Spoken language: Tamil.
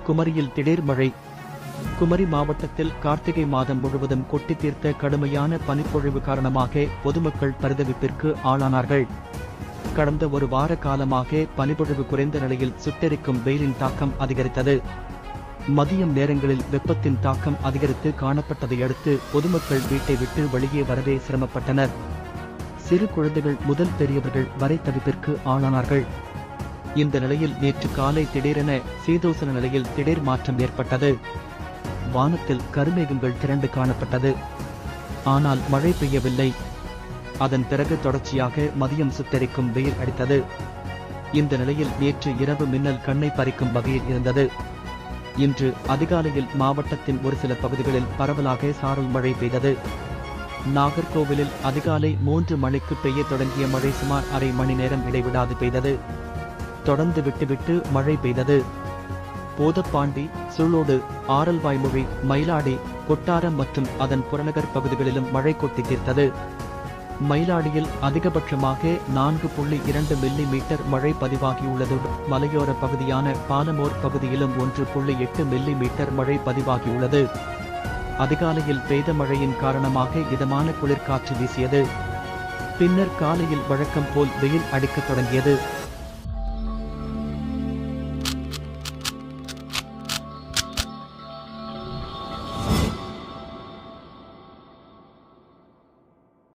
குமரியில் திடீர் மழை குமரி மாவட்டத்தில் கார்த்திகை மாதம் முழுவதும் கொட்டி தீர்த்த கடுமையான பனிப்பொழிவு காரணமாக பொதுமக்கள் பரிதவிப்பிற்கு ஆளானார்கள் கடந்த ஒரு வார காலமாக பனிப்பொழிவு குறைந்த நிலையில் சுட்டெரிக்கும் வெயிலின் தாக்கம் அதிகரித்தது மதியம் நேரங்களில் வெப்பத்தின் தாக்கம் அதிகரித்து காணப்பட்டதை அடுத்து பொதுமக்கள் வீட்டை விட்டு வெளியே வரவே சிரமப்பட்டனர் சிறு குழந்தைகள் முதல் பெரியவர்கள் வரை தவிப்பிற்கு ஆளானார்கள் இந்த நிலையில் நேற்று காலை திடீரென சீதோசன நிலையில் திடீர் மாற்றம் ஏற்பட்டது வானத்தில் கருமேகங்கள் திரண்டு காணப்பட்டது ஆனால் மழை பெய்யவில்லை அதன் பிறகு தொடர்ச்சியாக மதியம் சுத்தரிக்கும் வெயில் அடித்தது இந்த நிலையில் நேற்று இரவு மின்னல் கண்ணை பறிக்கும் வகையில் இருந்தது இன்று அதிகாலையில் மாவட்டத்தின் ஒரு சில பகுதிகளில் பரவலாக சாரல் மழை பெய்தது நாகர்கோவிலில் அதிகாலை மூன்று மணிக்கு பெய்ய தொடங்கிய மழை சுமார் அரை மணி நேரம் இடைவிடாது பெய்தது தொடர்ந்து விட்டுவிட்டு மழை பெய்தது போதப்பாண்டி சுள்ளோடு ஆரல்வாய்மொழி மயிலாடி கொட்டாரம் மற்றும் அதன் புறநகர் பகுதிகளிலும் மழை கொட்டி தீர்த்தது மயிலாடியில் அதிகபட்சமாக நான்கு புள்ளி இரண்டு மில்லி மீட்டர் மழை பதிவாகியுள்ளது மலையோர பகுதியான பாலமோர் பகுதியிலும் ஒன்று புள்ளி எட்டு மில்லி மீட்டர் மழை பதிவாகியுள்ளது அதிகாலையில் பெய்த மழையின் காரணமாக இதமான குளிர்காற்று வீசியது பின்னர் காலையில் வழக்கம் போல் வெயில் அடிக்கத் தொடங்கியது